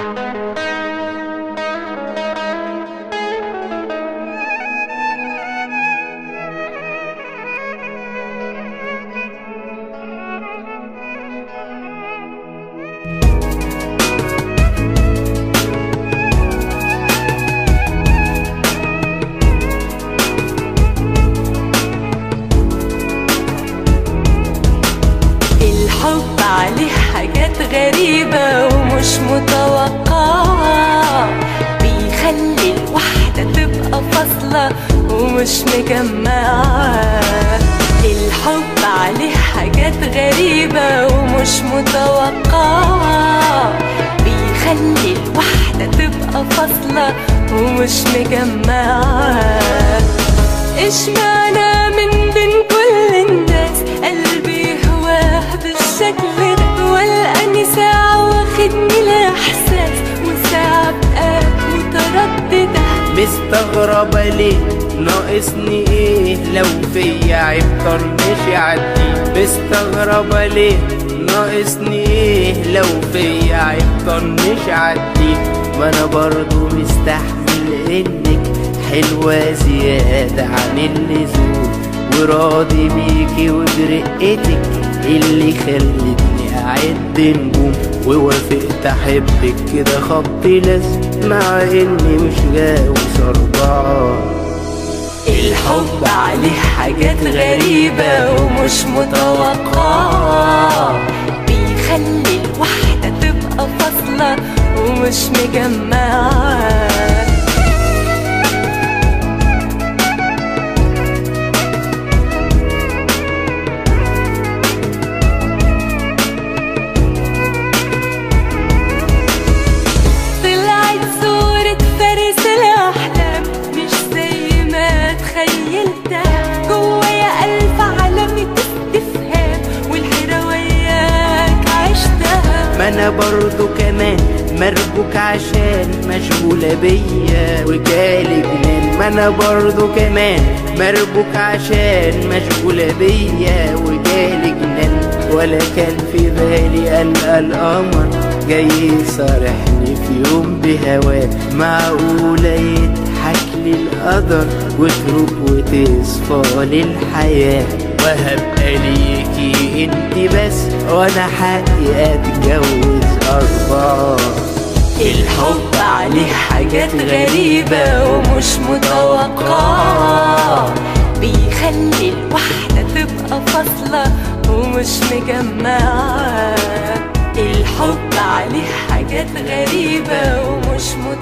الحب عليه حاجات غريبة ومش متوقعة بيخلي الواحدة تبقى فاصلة ومش مجمعة الحب عليه حاجات غريبة ومش متوقعة بيخلي الواحدة تبقى فاصلة ومش مجمعة اشمعنى من بين كل الناس قلبي هواه بالشكل ده والقاني ساعة واخدني الإحساس وساعة بقى مترددة مستغربة ليه ناقصني ايه لو فيا عيب طرنش يعدي مستغربة ليه ناقصني ايه لو فيا عيب طرنش يعدي ما انا برضو مستحمل انك حلوة زيادة عن اللزوم وراضي بيكي وبرقتك اللي خلتني اعد نجوم ووافقت احبك كده خط لازم مع اني مش غاوي صربعة الحب عليه حاجات غريبة ومش متوقعة بيخلي الواحدة تبقى فاصلة ومش مجمعة طلعت صورة فارس الأحلام مش زي ما تخيلتها جوايا ألف علامة استفهام والحيرة وياك عشتها ما انا برضو كمان مربوك عشان مشغولة بيا وجالي جنان ما انا برضو كمان مربوك عشان مشغولة بيا وجالي جنان ولا كان في بالي ألقى القمر جاي يصارحني في يوم بهواه معقولة يضحك لي القدر وتروح وتصفى للحياة وهبقى ليكي انت بس وانا حقي اتجوز اربعة الحب عليه حاجات غريبة ومش متوقعة بيخلي الواحدة تبقى فاصلة ومش مجمعة الحب عليه حاجات غريبة ومش متوقعة